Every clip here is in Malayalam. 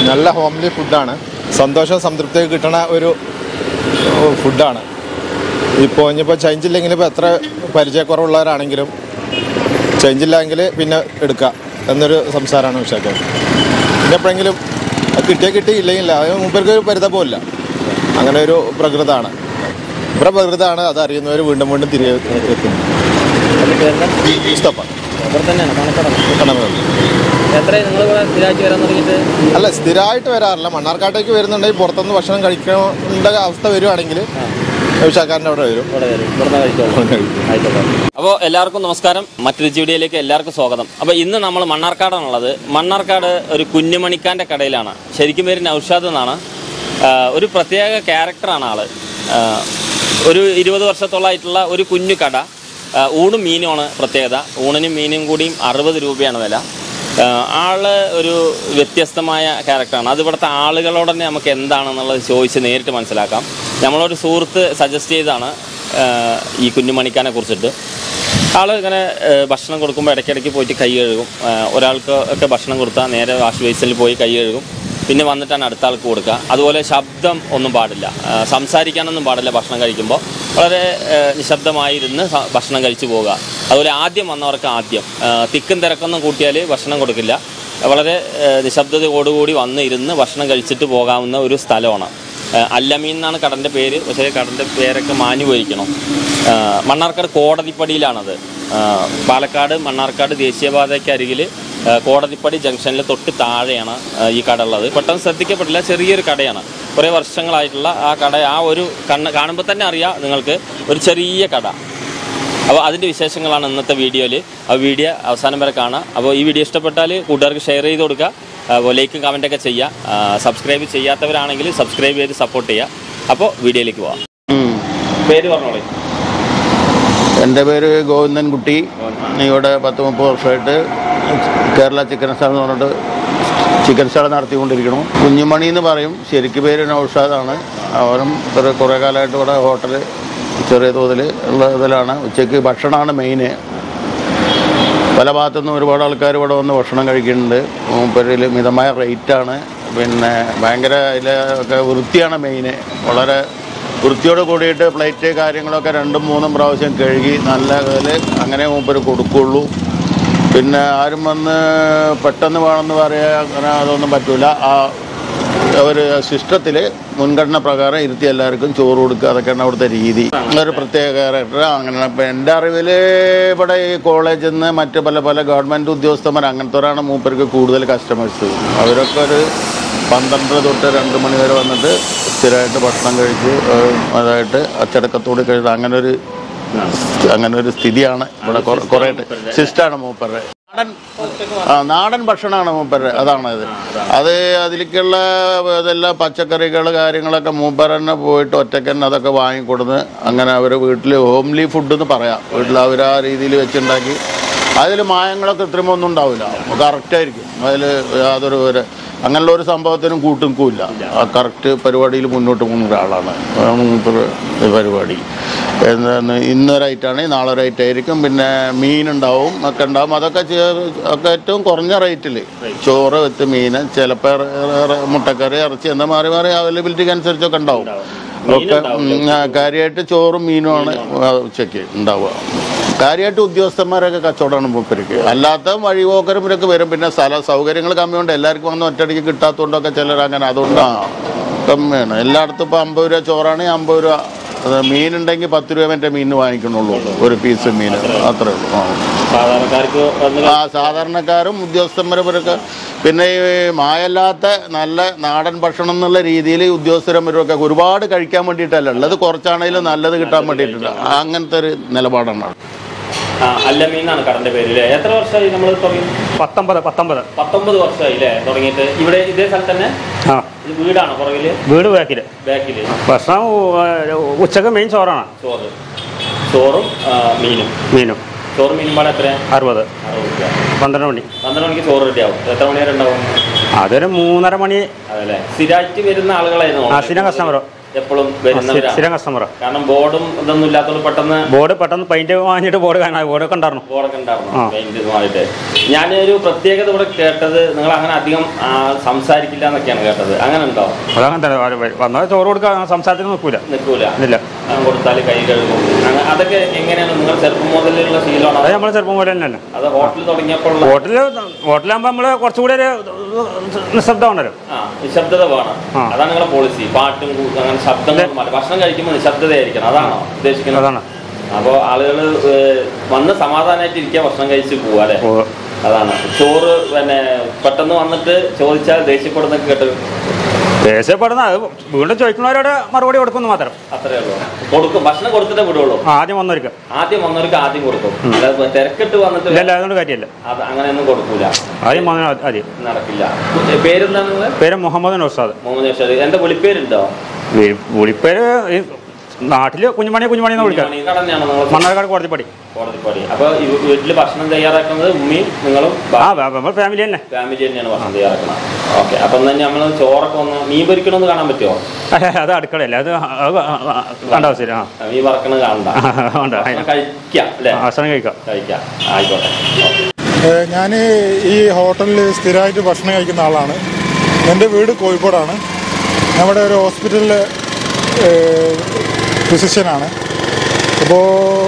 നല്ല ഹോംലി ഫുഡാണ് സന്തോഷം സംതൃപ്തി കിട്ടണ ഒരു ഫുഡാണ് ഇപ്പോൾ ഇനിയിപ്പോൾ ചേഞ്ച് ഇല്ലെങ്കിൽ ഇപ്പോൾ എത്ര പരിചയക്കുറവുള്ളവരാണെങ്കിലും ചേഞ്ച് ഇല്ലെങ്കിൽ പിന്നെ എടുക്കുക എന്നൊരു സംസാരമാണ് വിഷയത്തിൽ പിന്നെ എപ്പോഴെങ്കിലും അത് കിട്ടിയാൽ കിട്ടി ഇല്ലെങ്കിൽ അതിന് മുമ്പർക്ക് ഒരു പരിതപോല്ല അങ്ങനെ ഒരു പ്രകൃതമാണ് ഇവിടെ പ്രകൃതമാണ് അത് അറിയുന്നവർ വീണ്ടും വീണ്ടും തിരികെ എത്തുന്നു അതിന്റെ പേരെന്താ മുസ്തഫ ഇവിടെ തന്നെയാണ് മണക്കടം കണ്ണമംഗലം എത്ര നിങ്ങൾ ഇവിടെ സ്ഥിരമായിട്ട് വരാൻ തുടങ്ങിയിട്ട് അല്ല സ്ഥിരമായിട്ട് വരാറില്ല മണ്ണാർക്കാട്ടേക്ക് വരുന്നുണ്ടെങ്കിൽ പുറത്തുനിന്ന് ഭക്ഷണം കഴിക്കേണ്ട അവസ്ഥ വരുവാണെങ്കിൽ വിശാഖാരൻ്റെ അവിടെ വരും ഇവിടെ വരും ഇവിടുന്ന് കഴിച്ചോളൂ ആയിക്കോട്ടെ അപ്പോൾ എല്ലാവർക്കും നമസ്കാരം മറ്റൊരു വീഡിയോയിലേക്ക് എല്ലാവർക്കും സ്വാഗതം അപ്പോൾ ഇന്ന് നമ്മൾ മണ്ണാർക്കാടാണുള്ളത് മണ്ണാർക്കാട് ഒരു കുഞ്ഞുമണിക്കാൻ്റെ കടയിലാണ് ശരിക്കും പേര് നൗഷാദ് എന്നാണ് ആ, ഒരു പ്രത്യേക ക്യാരക്ടറാണ് ആള് ആ, ഒരു ഇരുപത് വർഷത്തോളമായിട്ടുള്ള ഒരു കുഞ്ഞു കട ആ, ഊണും മീനുമാണ് പ്രത്യേകത ഊണിനും മീനും കൂടിയും അറുപത് രൂപയാണ് വില ആ, ആള് ഒരു വ്യത്യസ്തമായ ക്യാരക്ടറാണ് അത് ഇവിടുത്തെ ആളുകളോട് തന്നെ നമുക്ക് എന്താണെന്നുള്ളത് ചോദിച്ച് നേരിട്ട് മനസ്സിലാക്കാം നമ്മളൊരു സുഹൃത്ത് സജസ്റ്റ് ചെയ്താണ് ആ, ഈ കുഞ്ഞുമണിക്കാനെ കുറിച്ചിട്ട് ആൾ ഇങ്ങനെ ആ, ഭക്ഷണം കൊടുക്കുമ്പോൾ ഇടയ്ക്കിടയ്ക്ക് പോയിട്ട് കൈ കഴുകും ആ, ഒരാൾക്ക് ഒക്കെ ഭക്ഷണം കൊടുത്താൽ നേരെ വാഷ് ബേസിൽ പോയി കൈ കഴുകും പിന്നെ വന്നിട്ടാണ് അടുത്ത ആൾക്ക് കൊടുക്കുക അതുപോലെ ശബ്ദം ഒന്നും പാടില്ല ആ, സംസാരിക്കാനൊന്നും പാടില്ല ഭക്ഷണം കഴിക്കുമ്പോൾ വളരെ ആ, നിശബ്ദമായിരുന്ന് സ- ഭക്ഷണം കഴിച്ചു പോവുക അതുപോലെ ആദ്യം വന്നവർക്ക് ആദ്യം ആ, തിക്കും തിരക്കൊന്നും കൂട്ടിയാൽ ഭക്ഷണം കൊടുക്കില്ല വളരെ ആ, നിശബ്ദതയോടുകൂടി വന്ന് ഇരുന്ന് ഭക്ഷണം കഴിച്ചിട്ട് പോകാവുന്ന ഒരു സ്ഥലമാണ് ആ, അല്ലമീൻ എന്നാണ് കടൻ്റെ പേര് പക്ഷേ കടൻ്റെ പേരൊക്കെ മാഞ്ഞു പോയിരിക്കണം ആ, മണ്ണാർക്കാട് കോടതിപ്പടിയിലാണത് ആ, പാലക്കാട് മണ്ണാർക്കാട് ദേശീയപാതയ്ക്ക് അരികിൽ ആ, കോടതിപ്പടി ജംഗ്ഷനിൽ തൊട്ട് താഴെയാണ് ആ, ഈ കട ഉള്ളത് പെട്ടെന്ന് ശ്രദ്ധിക്കപ്പെട്ടില്ല ചെറിയൊരു കടയാണ് കുറേ വർഷങ്ങളായിട്ടുള്ള ആ കട ആ ഒരു കണ്ണ് കാണുമ്പോൾ തന്നെ അറിയാം നിങ്ങൾക്ക് ഒരു ചെറിയ കട അപ്പോൾ അതിൻ്റെ വിശേഷങ്ങളാണ് ഇന്നത്തെ വീഡിയോയിൽ ആ വീഡിയോ അവസാനം വരെ കാണാം അപ്പോൾ ഈ വീഡിയോ ഇഷ്ടപ്പെട്ടാൽ കൂട്ടുകാർക്ക് ഷെയർ ചെയ്ത് കൊടുക്കുക അപ്പോൾ ലൈക്കും കമൻറ്റൊക്കെ ചെയ്യുക സബ്സ്ക്രൈബ് ചെയ്യാത്തവരാണെങ്കിൽ സബ്സ്ക്രൈബ് ചെയ്ത് സപ്പോർട്ട് ചെയ്യുക അപ്പോൾ വീഡിയോയിലേക്ക് പോവാം പേര് പറഞ്ഞോളേ എൻ്റെ പേര് ഗോവിന്ദൻകുട്ടി ഇവിടെ പത്ത് മുപ്പത് വർഷമായിട്ട് കേരള ചിക്കൻ സ്റ്റാൾ എന്ന് പറഞ്ഞിട്ട് ചിക്കൻ സ്റ്റാൾ നടത്തിക്കൊണ്ടിരിക്കണം കുഞ്ഞുമണി എന്ന് പറയും ശരിക്ക് പേര് നൗഷാദാണ് അവരും ഒരു കുറേ കാലമായിട്ട് ഇവിടെ ഹോട്ടൽ ചെറിയ തോതിൽ ഉള്ള ഇതിലാണ് ഉച്ചയ്ക്ക് ഭക്ഷണമാണ് മെയിന് പല ഭാഗത്തുനിന്നും ഒരുപാട് ആൾക്കാർ ഇവിടെ വന്ന് ഭക്ഷണം കഴിക്കുന്നുണ്ട് മൂപ്പരിൽ മിതമായ റേറ്റാണ് പിന്നെ ഭയങ്കര ഇതിലൊക്കെ വൃത്തിയാണ് മെയിന് വളരെ വൃത്തിയോട് കൂടിയിട്ട് പ്ലേറ്റ് കാര്യങ്ങളൊക്കെ രണ്ടും മൂന്നും പ്രാവശ്യം കഴുകി നല്ല ഇതിൽ അങ്ങനെ മൂപ്പര് കൊടുക്കുള്ളൂ പിന്നെ ആരും വന്ന് പെട്ടെന്ന് വേണമെന്ന് പറയാൻ അങ്ങനെ അതൊന്നും പറ്റൂല ആ ഒരു സിസ്റ്റത്തിൽ മുൻഗണന പ്രകാരം ഇരുത്തി എല്ലാവർക്കും ചോറ് കൊടുക്കുക അതൊക്കെയാണ് അവിടുത്തെ രീതി ഒരു പ്രത്യേക ക്യാരക്ടർ അങ്ങനെ ഇപ്പം എൻ്റെ അറിവിൽ ഇവിടെ ഈ കോളേജിൽ നിന്ന് മറ്റ് പല പല ഗവൺമെൻറ് ഉദ്യോഗസ്ഥന്മാർ അങ്ങനത്തെവരാണ് മൂപ്പർക്ക് കൂടുതൽ കസ്റ്റമേഴ്സ് അവരൊക്കെ ഒരു പന്ത്രണ്ട് തൊട്ട് രണ്ട് മണി വരെ വന്നിട്ട് സ്ഥിരമായിട്ട് ഭക്ഷണം കഴിച്ച് ഏഹ്, അതായിട്ട് അച്ചടക്കത്തോട് കഴിച്ച് അങ്ങനെ ഒരു അങ്ങനെ ഒരു സ്ഥിതിയാണ് ഇവിടെ കുറേ സിസ്റ്റാണ് മൂപ്പരുടെ നാടൻ ആ നാടൻ ഭക്ഷണമാണ് മൂപ്പര് അതാണ് ഇത് അത് അതിലേക്കുള്ള ഇതെല്ലാം പച്ചക്കറികൾ കാര്യങ്ങളൊക്കെ മൂപ്പർ തന്നെ പോയിട്ട് ഒറ്റയ്ക്ക് തന്നെ അതൊക്കെ വാങ്ങിക്കൊടുന്ന് അങ്ങനെ അവർ വീട്ടിൽ ഹോംലി ഫുഡ് എന്ന് പറയാം വീട്ടിൽ അവർ ആ രീതിയിൽ വെച്ചുണ്ടാക്കി അതിൽ മായങ്ങളോ കൃത്രിമൊന്നും ഉണ്ടാവില്ല കറക്റ്റായിരിക്കും അതിൽ യാതൊരു ഒരു അങ്ങനെയുള്ള ഒരു സംഭവത്തിനും കൂട്ടുനിൽക്കില്ല ആ കറക്റ്റ് പരിപാടിയിൽ മുന്നോട്ട് പോകുന്ന ഒരാളാണ് അതാണ് മൂപ്പര് ഈ പരിപാടി എന്താണ് ഇന്നൊരൈറ്റാണെങ്കിൽ നാളെ റേറ്റ് ആയിരിക്കും പിന്നെ മീനുണ്ടാവും ഒക്കെ ഉണ്ടാവും അതൊക്കെ ചെ- ഒക്കെ ഏറ്റവും കുറഞ്ഞ റേറ്റിൽ ചോറ് വെച്ച് മീൻ ചിലപ്പോൾ മുട്ടക്കറി ഇറച്ചി എന്താ മാറി മാറി അവൈലബിലിറ്റിക്ക് അനുസരിച്ചൊക്കെ ഉണ്ടാവും ഒക്കെ ഉം, ആ, കാര്യമായിട്ട് ചോറും മീനുമാണ് ആ, ഉച്ചയ്ക്ക് ഉണ്ടാവുക കാര്യമായിട്ട് ഉദ്യോഗസ്ഥന്മാരൊക്കെ കച്ചവടമാണ് മൂപ്പർക്ക് അല്ലാത്ത വഴിപോക്കരും ഇവരൊക്കെ വരും പിന്നെ സ്ഥല സൗകര്യങ്ങൾ കമ്മിയുണ്ട് എല്ലാവർക്കും വന്ന് ഒറ്റയടിക്ക് കിട്ടാത്തതുകൊണ്ടൊക്കെ ചിലർ അങ്ങനെ അതുകൊണ്ട് ആ കമ്മിയാണ് എല്ലായിടത്തും ഇപ്പോൾ അമ്പത് രൂപ ചോറാണെങ്കിൽ അമ്പത് രൂപ അത് മീനുണ്ടെങ്കിൽ പത്ത് രൂപ മറ്റേ മീൻ വാങ്ങിക്കണുള്ളൂ ഒരു പീസ് മീൻ അത്രേ ഉള്ളൂ ആ സാധാരണക്കാർക്ക് വന്ന് ആ സാധാരണക്കാരും ഉദ്യോഗസ്ഥന്മാരും ഇവരൊക്കെ പിന്നെ ഈ മായല്ലാത്ത നല്ല നാടൻ ഭക്ഷണം എന്നുള്ള രീതിയിൽ ഉദ്യോഗസ്ഥരന്മാരൊക്കെ ഒരുപാട് കഴിക്കാൻ വേണ്ടിയിട്ടല്ല ഉള്ളത് കുറച്ചാണെങ്കിലും നല്ലത് കിട്ടാൻ വേണ്ടിയിട്ടുണ്ട് അങ്ങനത്തെ ഒരു നിലപാടാണ് ആ, അല്ലമീൻ എന്നാണ് കടൻ്റെ പേര് അല്ലേ എത്ര വർഷമായി നമ്മൾ തുടങ്ങി പത്തൊമ്പത് പത്തൊമ്പത് പത്തൊമ്പത് വർഷമായി അല്ലേ തുടങ്ങിയിട്ട് ഇവിടെ ഇതേ സ്ഥലത്ത് തന്നെ ആ ഇത് വീടാണ് പുറകില് വീട് ബാക്കിൽ ബാക്കില് ഭക്ഷണം ഉ- ഉച്ചക്ക് മെയിൻ ചോറാണ് ചോറ് ചോറും ആ, മീനും മീനും ചോറും മീനും പാടെ എത്ര അറുപത് അറുപത് രൂപ പന്ത്രണ്ട് മണി പന്ത്രണ്ട് മണിക്ക് ചോറ് റെഡി ആവും എത്ര മണി വരെ ഉണ്ടാവും അതൊരു മൂന്നര മണി അതല്ലേ സ്ഥിരമായിട്ട് വരുന്ന ആളുകളായിരുന്നു ആ സ്ഥിരം കസ്റ്റമറോ എപ്പോഴും സ്ഥിരം വരുന്നവരാണ് കസ്റ്റമറാണ് കാരണം ബോർഡും ഇതൊന്നും ഇല്ലാത്തതുകൊണ്ട് പെട്ടെന്ന് ബോർഡ് പെട്ടെന്ന് പെയിന്റ് വാങ്ങിയിട്ട് ബോർഡ് കാണാൻ ബോർഡൊക്കെ ഉണ്ടായിരുന്നു ബോർഡൊക്കെ ഉണ്ടായിരുന്നു ആ. പെയിന്റ് ഇതുമായിട്ട് ഞാനൊരു പ്രത്യേകത ഇവിടെ കേട്ടത് നിങ്ങൾ അങ്ങനെ അധികം ആ, സംസാരിക്കില്ല എന്നൊക്കെയാണ് കേട്ടത് അങ്ങനെ ഉണ്ടോ അതങ്ങനെ തന്നെ വന്നാൽ ചോറ് കൊടുക്കുക സംസാരത്തിന് നിൽക്കൂല നിൽക്കൂല ഇല്ല കൊടുത്താൽ കൈ കഴുകും അങ്ങനെ അതൊക്കെ എങ്ങനെയാണ് നിങ്ങൾ ചെറുപ്പം മുതലുള്ള അത് ശീലമാണോ നമ്മൾ ചെറുപ്പം പോലെ തന്നെയല്ലേ അത് ഹോട്ടൽ തുടങ്ങിയപ്പോൾ ഹോട്ടലിൽ ഹോട്ടലാകുമ്പോൾ നമ്മൾ കുറച്ചുകൂടി ഒരു നിശബ്ദമാണല്ലോ ആ നിശബ്ദത വേണം ആ. അതാണ് നിങ്ങളുടെ പോളിസി പാട്ടും കൂ- അങ്ങനെ ശബ്ദങ്ങളും മാറ്റി ഭക്ഷണം കഴിക്കുമ്പോൾ നിശബ്ദതയായിരിക്കണം അതാണോ ഉദ്ദേശിക്കുന്നത് അതാണ് അപ്പോൾ ആളുകൾ വന്ന് സമാധാനമായിട്ട് ഇരിക്കുക ഭക്ഷണം കഴിച്ച് പോവാ അല്ലേ ഓ, അതാണ് ചോറ് പിന്നെ പെട്ടെന്ന് വന്നിട്ട് ചോദിച്ചാൽ ദേഷ്യപ്പെടുന്നൊക്കെ കേട്ട് ദേഷ്യപ്പെടുന്ന അത് വീണ്ടും ചോദിക്കുന്നവരോട് മറുപടി കൊടുക്കുന്നു മാത്രം അത്രേ ഉള്ളൂ കൊടുക്കും ഭക്ഷണം കൊടുത്തിട്ടേ വിടുള്ളൂ ആ, ആദ്യം വന്നവർക്ക് ആദ്യം വന്നവർക്ക് ആദ്യം കൊടുക്കും അല്ലാതെ തിരക്കിട്ട് വന്നിട്ട് ഇല്ല അതുകൊണ്ട് കാര്യമില്ല അത് അങ്ങനെയൊന്നും കൊടുക്കൂല ആദ്യം വന്ന ആദ്യം നടക്കില്ല പേരെന്താണ് നിങ്ങള് പേര് മുഹമ്മദ് നൗസാദ് മുഹമ്മദ് നൗഷാദ് എന്റെ വിളിപ്പേരുണ്ടോ വി- വിളിപ്പേര് ഈ നാട്ടില് കുഞ്ഞുമണി കുഞ്ഞുമണി എന്ന് വിളിക്കാം കടന്നെയാണോ നിങ്ങൾ മണ്ണാർക്കാട് കോടതിപ്പടി കോടതിപ്പടി അപ്പൊ ഈ വീട്ടില് ഭക്ഷണം തയ്യാറാക്കുന്നത് ഉമ്മയും നിങ്ങളും ആ നമ്മൾ ഫാമിലി തന്നെ ഫാമിലി തന്നെയാണ് ഭക്ഷണം തയ്യാറാക്കുന്നത് ഓക്കെ അപ്പം തന്നെ നമ്മൾ ചോറൊക്കെ ഒന്ന് മീൻ പൊരിക്കണമെന്ന് കാണാൻ പറ്റുമോ അത് അടുക്കളയല്ല അത് അത് കണ്ട ആവശ്യമില്ല ആ മീൻ വറക്കണത് കാണണ്ട ഉണ്ട് ഭക്ഷണം കഴിക്കാം അല്ലേ ഭക്ഷണം കഴിക്കാം കഴിക്കാം ആയിക്കോട്ടെ ഓക്കെ ഞാൻ ഈ ഹോട്ടലിൽ സ്ഥിരമായിട്ട് ഭക്ഷണം കഴിക്കുന്ന ആളാണ് എൻ്റെ വീട് കോഴിക്കോടാണ് നമ്മുടെ ഒരു ഹോസ്പിറ്റലിൽ ഫിസിഷ്യനാണ് അപ്പോൾ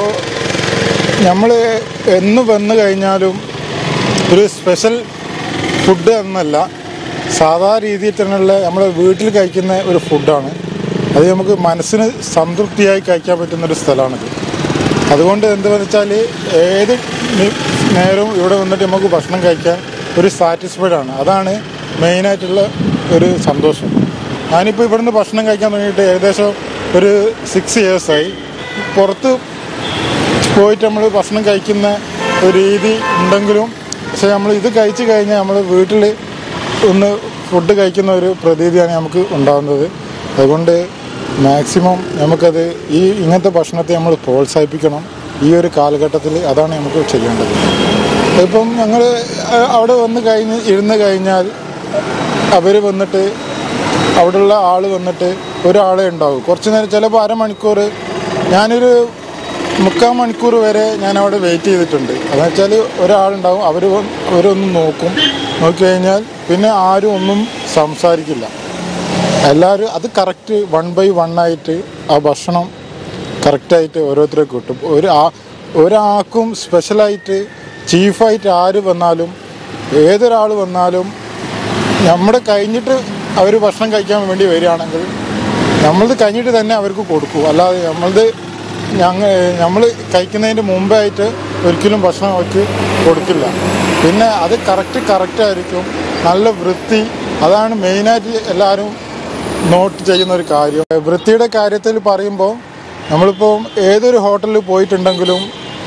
നമ്മൾ എന്ന് വന്നു കഴിഞ്ഞാലും ഒരു സ്പെഷ്യൽ ഫുഡ് എന്നല്ല സാധാ രീതിയിൽ തന്നെയുള്ള നമ്മുടെ വീട്ടിൽ കഴിക്കുന്ന ഒരു ഫുഡാണ് അത് നമുക്ക് മനസ്സിന് സംതൃപ്തിയായി കഴിക്കാൻ പറ്റുന്ന ഒരു സ്ഥലമാണിത് അതുകൊണ്ട് എന്താണെന്ന് വെച്ചാൽ ഏത് നി- നേരവും ഇവിടെ വന്നിട്ട് നമുക്ക് ഭക്ഷണം കഴിക്കാൻ ഒരു സാറ്റിസ്ഫൈഡ് ആണ് അതാണ് മെയിനായിട്ടുള്ള ഒരു സന്തോഷം ഞാനിപ്പോൾ ഇവിടുന്ന് ഭക്ഷണം കഴിക്കാൻ തുടങ്ങിയിട്ട് ഏകദേശം ഒരു സിക്സ് ഇയേഴ്സായി പുറത്ത് പോയിട്ട് നമ്മൾ ഭക്ഷണം കഴിക്കുന്ന ഒരു രീതി ഉണ്ടെങ്കിലും പക്ഷെ നമ്മൾ ഇത് കഴിച്ച് കഴിഞ്ഞാൽ നമ്മൾ വീട്ടിൽ ഒന്ന് ഫുഡ് കഴിക്കുന്ന ഒരു പ്രതീതിയാണ് നമുക്ക് ഉണ്ടാകുന്നത് അതുകൊണ്ട് മാക്സിമം നമുക്കത് ഈ ഇങ്ങനത്തെ ഭക്ഷണത്തെ നമ്മൾ പ്രോത്സാഹിപ്പിക്കണം ഈ ഒരു കാലഘട്ടത്തിൽ അതാണ് നമുക്ക് ചെയ്യേണ്ടത് ഇപ്പം ഞങ്ങൾ അവിടെ വന്ന് കഴിഞ്ഞ് ഇരുന്ന് കഴിഞ്ഞാൽ അവർ വന്നിട്ട് അവിടെയുള്ള ആൾ വന്നിട്ട് ഒരാളെ ഉണ്ടാവും കുറച്ച് നേരം ചിലപ്പോൾ അരമണിക്കൂർ ഞാനൊരു മുക്കാൽ മണിക്കൂർ വരെ ഞാൻ അവിടെ വെയിറ്റ് ചെയ്തിട്ടുണ്ട് അതെന്ന് വെച്ചാൽ ഒരാളുണ്ടാവും അവർ അവരൊന്ന് നോക്കും നോക്കി കഴിഞ്ഞാൽ പിന്നെ ആരും ഒന്നും സംസാരിക്കില്ല എല്ലാവരും അത് കറക്റ്റ് വൺ ബൈ വൺ ആയിട്ട് ആ ഭക്ഷണം കറക്റ്റായിട്ട് ഓരോരുത്തരെ കിട്ടും ഒരു ആ ഒരാൾക്കും സ്പെഷ്യലായിട്ട് ചീഫായിട്ട് ആര് വന്നാലും ഏതൊരാൾ വന്നാലും നമ്മുടെ കഴിഞ്ഞിട്ട് അവർ ഭക്ഷണം കഴിക്കാൻ വേണ്ടി വരികയാണെങ്കിൽ നമ്മളത് കഴിഞ്ഞിട്ട് തന്നെ അവർക്ക് കൊടുക്കൂ അല്ലാതെ നമ്മളത് ഞങ്ങൾ നമ്മൾ കഴിക്കുന്നതിൻ്റെ മുമ്പായിട്ട് ഒരിക്കലും ഭക്ഷണം അവർക്ക് കൊടുക്കില്ല പിന്നെ അത് കറക്റ്റ് കറക്റ്റ് ആയിരിക്കും നല്ല വൃത്തി അതാണ് മെയിനായിട്ട് എല്ലാവരും നോട്ട് ചെയ്യുന്ന ഒരു കാര്യം വൃത്തിയുടെ കാര്യത്തിൽ പറയുമ്പോൾ നമ്മളിപ്പോൾ ഏതൊരു ഹോട്ടലിൽ പോയിട്ടുണ്ടെങ്കിലും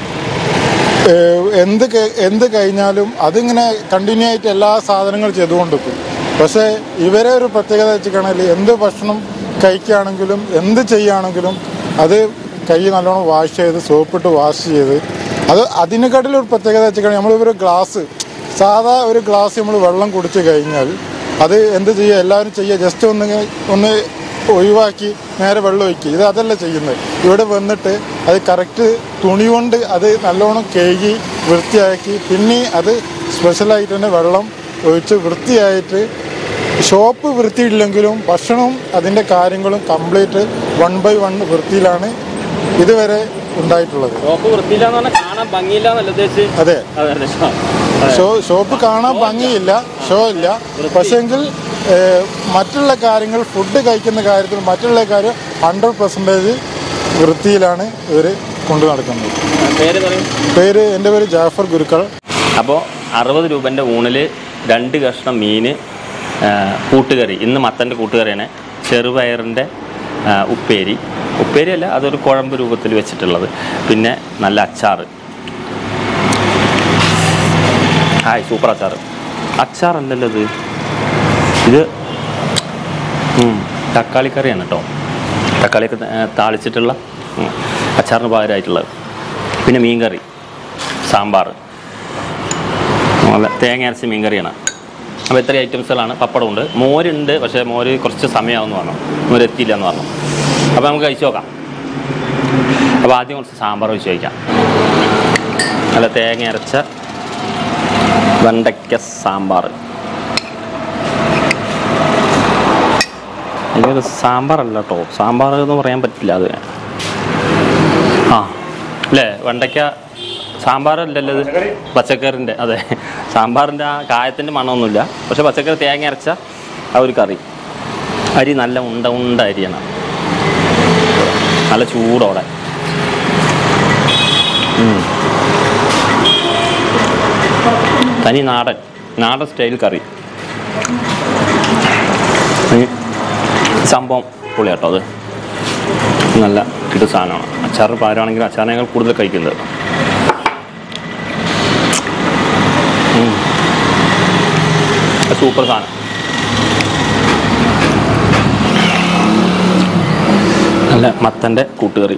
ഏഹ് എന്ത് ക- എന്ത് കഴിഞ്ഞാലും അതിങ്ങനെ കണ്ടിന്യൂ ആയിട്ട് എല്ലാ സാധനങ്ങളും ചെയ്തുകൊണ്ടിരിക്കും പക്ഷേ ഇവരെ ഒരു പ്രത്യേകത വെച്ചിട്ടാണെങ്കിൽ എന്ത് ഭക്ഷണം കഴിക്കുകയാണെങ്കിലും എന്ത് ചെയ്യുകയാണെങ്കിലും അത് കൈ നല്ലോണം വാഷ് ചെയ്ത് സോപ്പിട്ട് വാഷ് ചെയ്ത് അത് അതിനെക്കാട്ടിലും ഒരു പ്രത്യേകത വെച്ചിട്ടാണെങ്കിൽ നമ്മളിവർ ഗ്ലാസ് സാധാ ഒരു ഗ്ലാസ് നമ്മൾ വെള്ളം കുടിച്ച് കഴിഞ്ഞാൽ അത് എന്ത് ചെയ്യുക എല്ലാവരും ചെയ്യുക ജസ്റ്റ് ഒന്ന് ഇങ്ങനെ ഒന്ന് ഒഴിവാക്കി നേരെ വെള്ളം ഒഴിക്കുക ഇത് അതല്ല ചെയ്യുന്നത് ഇവിടെ വന്നിട്ട് അത് കറക്റ്റ് തുണി കൊണ്ട് അത് നല്ലോണം കഴുകി വൃത്തിയാക്കി പിന്നെ അത് സ്പെഷ്യലായിട്ട് തന്നെ വെള്ളം ഒഴിച്ച് വൃത്തിയായിട്ട് ഷോപ്പ് വൃത്തിയില്ലെങ്കിലും ഭക്ഷണവും അതിൻ്റെ കാര്യങ്ങളും കംപ്ലീറ്റ് വൺ ബൈ വൺ വൃത്തിയിലാണ് ഇതുവരെ ഉണ്ടായിട്ടുള്ളത് ഷോപ്പ് വൃത്തിയില്ലാന്ന് പറഞ്ഞാൽ കാണാൻ ഭംഗിയില്ല എന്നല്ല ഉദ്ദേശിച്ച് അതെ അതെ അതെ ഷോ ഷോപ്പ് കാണാൻ ഭംഗിയില്ല ഷോ ഇല്ല പക്ഷെങ്കിൽ ഏഹ്, മറ്റുള്ള കാര്യങ്ങൾ ഫുഡ് കഴിക്കുന്ന കാര്യത്തിൽ മറ്റുള്ള കാര്യം ഹൺഡ്രഡ് പെർസെൻറ്റേജ് വൃത്തിയിലാണ് ഇവർ കൊണ്ടു നടക്കുന്നത് പേര് പറയും പേര് എൻ്റെ പേര് ജാഫർ ഗുരുക്കൾ അപ്പോൾ അറുപത് രൂപൻ്റെ ഊണിൽ രണ്ട് കഷ്ണം മീൻ കൂട്ടുകറി ഇന്ന് മത്തൻ്റെ കൂട്ടുകറിയാണ് ചെറുപയറിൻ്റെ ആ, ഉപ്പേരി ഉപ്പേരി അല്ല അതൊരു കുഴമ്പ് രൂപത്തിൽ വെച്ചിട്ടുള്ളത് പിന്നെ നല്ല അച്ചാറ് ഹായ് സൂപ്പർ അച്ചാർ അച്ചാറല്ലല്ലോ ഇത് ഇത് ഉം, തക്കാളിക്കറിയാണ് കേട്ടോ തക്കാളിയൊക്കെ ആ, താളിച്ചിട്ടുള്ള ഉം, അച്ചാറിന് പകരമായിട്ടുള്ളത് പിന്നെ മീൻകറി സാമ്പാർ നല്ല തേങ്ങ അരച്ച മീൻകറിയാണ് അപ്പോൾ ഇത്രയും ഐറ്റംസുകളാണ് പപ്പടമുണ്ട് മോരുണ്ട് പക്ഷേ മോര് കുറച്ച് സമയമാവുമെന്ന് പറഞ്ഞു മോര് എത്തിയില്ല എന്ന് പറഞ്ഞു അപ്പോൾ നമുക്ക് കഴിച്ചു നോക്കാം അപ്പോൾ ആദ്യം കുറച്ച് സാമ്പാർ വെച്ച് കഴിക്കാം നല്ല തേങ്ങ അരച്ച വെണ്ടയ്ക്ക സാമ്പാർ എനിക്കത് സാമ്പാറല്ല കേട്ടോ സാമ്പാർ എന്ന് പറയാൻ പറ്റില്ല അത് ആ അല്ലേ വെണ്ടയ്ക്ക സാമ്പാറല്ലല്ലോ ഇത് പച്ചക്കറിൻ്റെ അതെ സാമ്പാറിൻ്റെ ആ കായത്തിൻ്റെ മണമൊന്നുമില്ല പക്ഷെ പച്ചക്കറി തേങ്ങ അരച്ച ആ ഒരു കറി അരി നല്ല ഉണ്ട ഉണ്ട അരിയാണ് നല്ല ചൂടോടെ ഉം. തനി നാടൻ നാടൻ സ്റ്റൈൽ കറി ഈ സംഭവം പൊളി കേട്ടോ അത് നല്ല കിട്ടു സാധനമാണ് അച്ചാറിന് പാരാണെങ്കിൽ അച്ചാറിനേക്കാൾ കൂടുതൽ കഴിക്കുന്നത് ഉം. സൂപ്പർ സാധനം നല്ല മത്തൻ്റെ കൂട്ടുകറി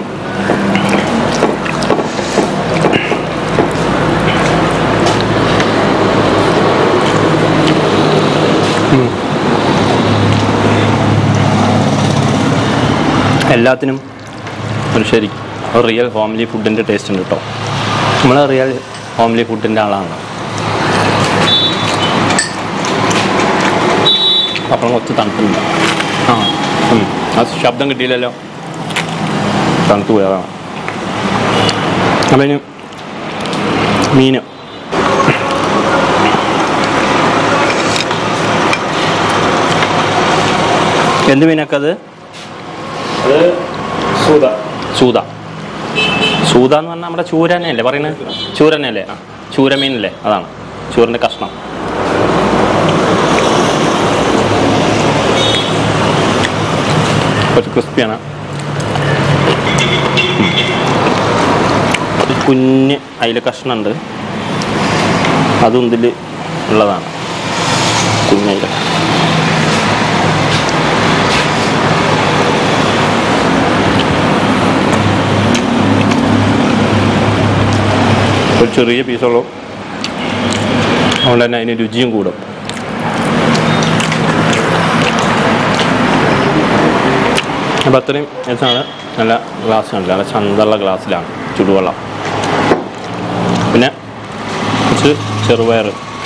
എല്ലാത്തിനും ഒരു ശരി ഒരു റിയൽ ഹോംലി ഫുഡിൻ്റെ ടേസ്റ്റ് ഉണ്ട് കേട്ടോ നമ്മൾ റിയൽ ഹോംലി ഫുഡിൻ്റെ ആളാണ് അപ്പം കുറച്ച് തണുപ്പുണ്ട് ആ ഉം. ആ ശബ്ദം കിട്ടിയില്ലല്ലോ തണുത്ത് പോയതാണ് അപ്പം ഇനി മീന് എന്ത് മീനൊക്കെ അത് അത് സൂത സൂത സൂത എന്ന് പറഞ്ഞാൽ നമ്മുടെ ചൂരനല്ലേ പറയുന്നത് ചൂരനല്ലേ ആ ചൂരമീനല്ലേ അതാണ് ചൂരൻ്റെ കഷ്ണം കുറച്ച് ക്രിസ്പിയാണ് ഒരു കുഞ്ഞ് അയില കഷ്ണമുണ്ട് അതും ഇതിൽ ഉള്ളതാണ് കുഞ്ഞയില ഒരു ചെറിയ പീസുള്ളൂ അതുകൊണ്ട് തന്നെ അതിന് രുചിയും കൂടും അപ്പം അത്രയും രസമാണ് നല്ല ഗ്ലാസ്സാണ് നല്ല ചന്തള്ള ഗ്ലാസ്സിലാണ് ചുടുവെള്ളം പിന്നെ കുറച്ച് ചെറുപയർ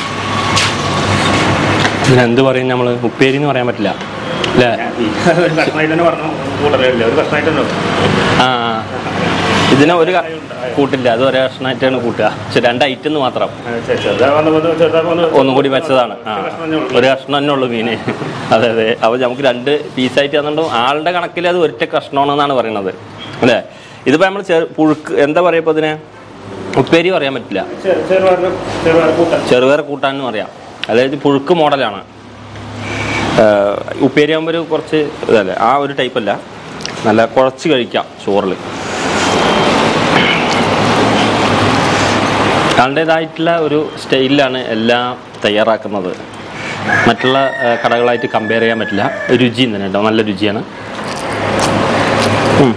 ഇതിനെന്ത് പറയും നമ്മൾ ഉപ്പേരി എന്ന് പറയാൻ പറ്റില്ല അല്ലേ ഒരു കഷ്ണമായിട്ട് തന്നെ പറഞ്ഞു കൂട്ടറില്ല ഒരു കഷ്ണമായിട്ട് തന്നെ ആ ഇതിനെ ഒരു ക- കൂട്ടില്ല അത് ഒരേ കഷ്ണമായിട്ടാണ് കൂട്ടുക പക്ഷെ രണ്ട് ഐറ്റം എന്ന് മാത്രം ഒന്നും കൂടി വെച്ചതാണ് ആ ഒരു കഷ്ണം തന്നെ ഉള്ളു മീന് അതെ അതെ അപ്പോൾ നമുക്ക് രണ്ട് പീസായിട്ട് തന്നിട്ടും ആളുടെ കണക്കിൽ അത് ഒറ്റ കഷ്ണമാണെന്നാണ് പറയുന്നത് അല്ലേ ഇതിപ്പോൾ നമ്മൾ ചെറു പുഴുക്ക് എന്താ പറയുക ഇപ്പോൾ ഇതിനെ ഉപ്പേരി പറയാൻ പറ്റില്ല ചെറുപയർ കൂട്ടാനും അറിയാം അതായത് പുഴുക്ക് മോഡലാണ് ഏഹ് ഉപ്പേരി ആകുമ്പോൾ ഒരു കുറച്ച് ഇതല്ലേ ആ ഒരു ടൈപ്പല്ല നല്ല കുഴച്ച് കഴിക്കാം ചോറിൽ തങ്ങളുടേതായിട്ടുള്ള ഒരു സ്റ്റൈലിലാണ് എല്ലാം തയ്യാറാക്കുന്നത് മറ്റുള്ള ഏഹ് കടകളായിട്ട് കമ്പയർ ചെയ്യാൻ പറ്റില്ല രുചിയും തന്നെ കേട്ടോ നല്ല രുചിയാണ് ഉം.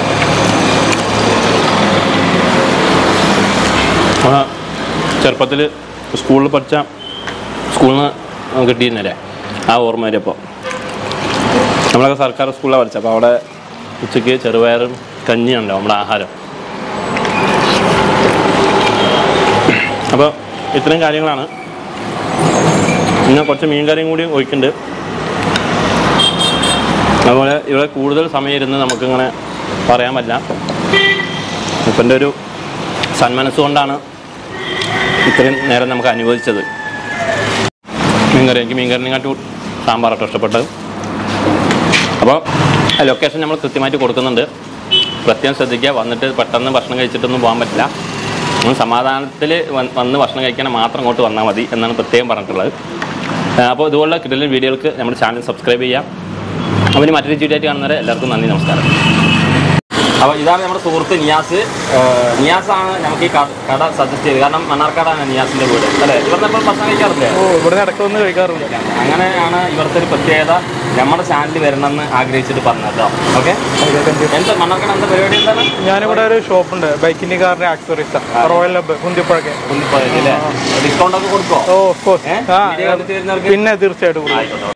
ആ ചെറുപ്പത്തിൽ സ്കൂളിൽ പഠിച്ച സ്കൂളിൽ നിന്ന് കിട്ടിയിരുന്നല്ലേ ആ ഓർമ്മ വരെ ഇപ്പോൾ നമ്മളൊക്കെ സർക്കാർ സ്കൂളിലാണ് പഠിച്ചത് അപ്പോൾ അവിടെ ഉച്ചയ്ക്ക് ചെറുപയറും കഞ്ഞിയാണല്ലോ നമ്മുടെ ആഹാരം അപ്പോൾ ഇത്രയും കാര്യങ്ങളാണ് പിന്നെ കുറച്ച് മീൻ കറിയും കൂടി ഒഴിക്കുന്നുണ്ട് അതുപോലെ ഇവിടെ കൂടുതൽ സമയം ഇരുന്ന് നമുക്കിങ്ങനെ പറയാൻ പറ്റില്ല ഇപ്പൻ്റെ ഒരു സന്മനസ് കൊണ്ടാണ് ഇത്രയും നേരം നമുക്ക് അനുവദിച്ചത് മീൻകറി എനിക്ക് മീൻകറിനെക്കാട്ടും സാമ്പാറാട്ടോ ഇഷ്ടപ്പെട്ടത് അപ്പോൾ ലൊക്കേഷൻ നമ്മൾ കൃത്യമായിട്ട് കൊടുക്കുന്നുണ്ട് പ്രത്യേകം ശ്രദ്ധിക്കുക വന്നിട്ട് പെട്ടെന്ന് ഭക്ഷണം കഴിച്ചിട്ടൊന്നും പോകാൻ പറ്റില്ല നമ്മൾ സമാധാനത്തിൽ വന്ന് ഭക്ഷണം കഴിക്കാൻ മാത്രം ഇങ്ങോട്ട് വന്നാൽ മതി എന്നാണ് പ്രത്യേകം പറഞ്ഞിട്ടുള്ളത് ആ, അപ്പോൾ ഇതുപോലുള്ള കിടലിൻ വീഡിയോകൾക്ക് നമ്മുടെ ചാനൽ സബ്സ്ക്രൈബ് ചെയ്യാം അപ്പോൾ ഇനി മറ്റൊരു വീഡിയോ ആയിട്ട് കാണുന്നവരെ എല്ലാവർക്കും നന്ദി നമസ്കാരം അപ്പോൾ ഇതാണ് നമ്മുടെ സുഹൃത്ത് നിയാസ് ഏഹ് നിയാസാണ് നമുക്ക് ഈ ക- കട സജസ്റ്റ് ചെയ്തത് കാരണം മണ്ണാർക്കാടാണ് നിയാസിന്റെ വീട് അല്ലേ ഇവിടുന്ന് ഇപ്പോൾ ഭക്ഷണം കഴിക്കാറില്ലേ ഓ ഇവിടെ ഇടയ്ക്ക് വന്ന് കഴിക്കാറുണ്ട് അങ്ങനെയാണ് ഇവിടുത്തെ ഒരു പ്രത്യേകത നമ്മുടെ ചാനലിൽ വരണമെന്ന് ആഗ്രഹിച്ചിട്ട് പറഞ്ഞത് കേട്ടോ ഓക്കെ എന്താ മണ്ണാർക്കാട് എന്താ പരിപാടി എന്താണ് ഞാനിവിടെ ഒരു ഷോപ്പുണ്ട് ബൈക്കിന്റെ കാറിന്റെ ആക്സറീസ് റോയൽ ലബ് കുന്തിപ്പുഴക്കെ ഡിസ്കൗണ്ട് ഒക്കെ കൊടുക്കോ ഓ ഓഫ് കോഴ്സ് ഏ? വീഡിയോ കണ്ടിട്ട് വരുന്നവർക്ക് പിന്നെ തീർച്ചയായിട്ടും കൊടുക്കും. ആയിക്കോട്ടെ